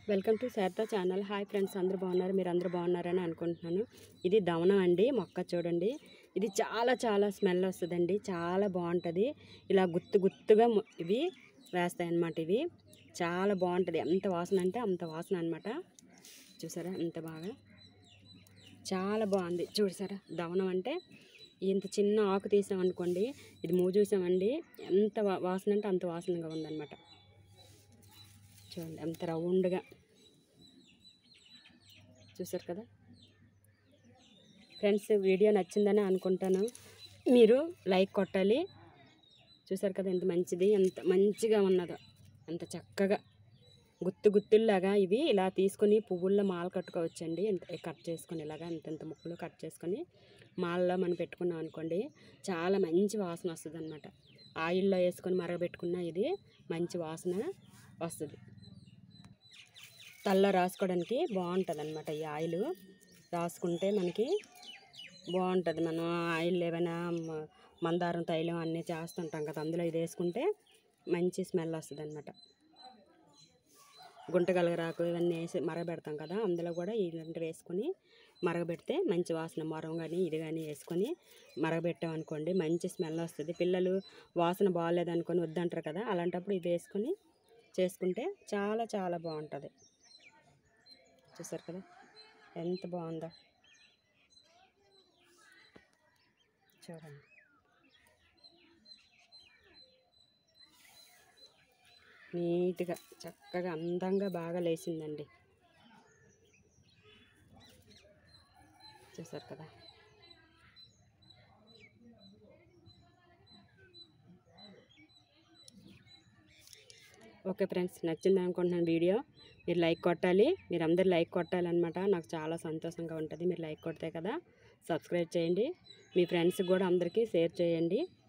welcome to Sharada channel hi friends అందరూ బాగున్నారు మీరు అందరూ బాగున్నారని అనుకుంటున్నాను ఇది దవనం అండి మొక్క చూడండి ఇది చాలా చాలా స్మెల్ వస్తుందండి చాలా బాగుంటుంది ఇలా గుత్తు గుత్తుగా మొ- ఇవి వేస్తాయి అన్నమాట ఇవి చాలా బాగుంటుంది ఎంత వాసన అంటే అంత వాసన అనమాట చూసారా ఎంత బాగా చాలా బాగుంది చూసారా దవనం అంటే ఇంత చిన్న ఆకు తీసామనుకోండి ఇది మూవ్ చూసామండి ఎంత వా- వాసన అంటే అంత వాసనగా ఉందన్నమాట చూడండి ఎంత రౌండ్గా చూసారు కదా ఫ్రెండ్స్ వీడియో నచ్చిందని అనుకుంటాను మీరు లైక్ కొట్టాలి చూసారు కదా ఎంత మంచిది ఎంత మంచిగా ఉన్నదో ఎంత చక్కగా గుత్తు గుత్తుల్లాగా ఇవి ఇలా తీసుకొని పువ్వుల్లో మాల కట్టుకోవచ్చండి ఎంత కట్ చేసుకొని ఇలాగా ఇంత ముక్కలు కట్ చేసుకొని మాలలో మనం పెట్టుకున్నాం అనుకోండి చాలా మంచి వాసన వస్తుంది అనమాట ఆయిల్లో వేసుకొని మరగబెట్టుకున్న ఇది మంచి వాసన వస్తుంది తల్ల రాసుకోవడానికి బాగుంటుంది అనమాట ఈ ఆయిల్ రాసుకుంటే మనకి బాగుంటుంది మనం ఆయిల్ ఏమైనా మ- మందారం తైలం అన్నీ చేస్తుంటాం కదా అందులో ఇది వేసుకుంటే మంచి స్మెల్ వస్తుంది అనమాట గుంటగలగరాకు ఇవన్నీ వేసి మరగబెడతాం కదా అందులో కూడా ఇలాంటివి వేసుకొని మరగబెడితే మంచి వాసన మొరం కానీ ఇది కానీ వేసుకొని మరగబెట్టాం అనుకోండి మంచి స్మెల్ వస్తుంది పిల్లలు వాసన బాగాలేదు అనుకొని వద్దంటారు కదా అలాంటప్పుడు ఇది వేసుకొని చేసుకుంటే చాలా చాలా బాగుంటుంది చూసారు కదా ఎంత బాగుందో చూడండి నీట్గా చక్కగా అందంగా బాగా లేచిందండి చూసారు కదా ఓకే ఫ్రెండ్స్ నచ్చింది అనుకుంటున్నాను వీడియో మీరు లైక్ కొట్టాలి మీరు అందరు లైక్ కొట్టాలన్నమాట నాకు చాలా సంతోషంగా ఉంటుంది మీరు లైక్ కొడితే కదా సబ్స్క్రైబ్ చేయండి మీ ఫ్రెండ్స్కి కూడా అందరికీ షేర్ చేయండి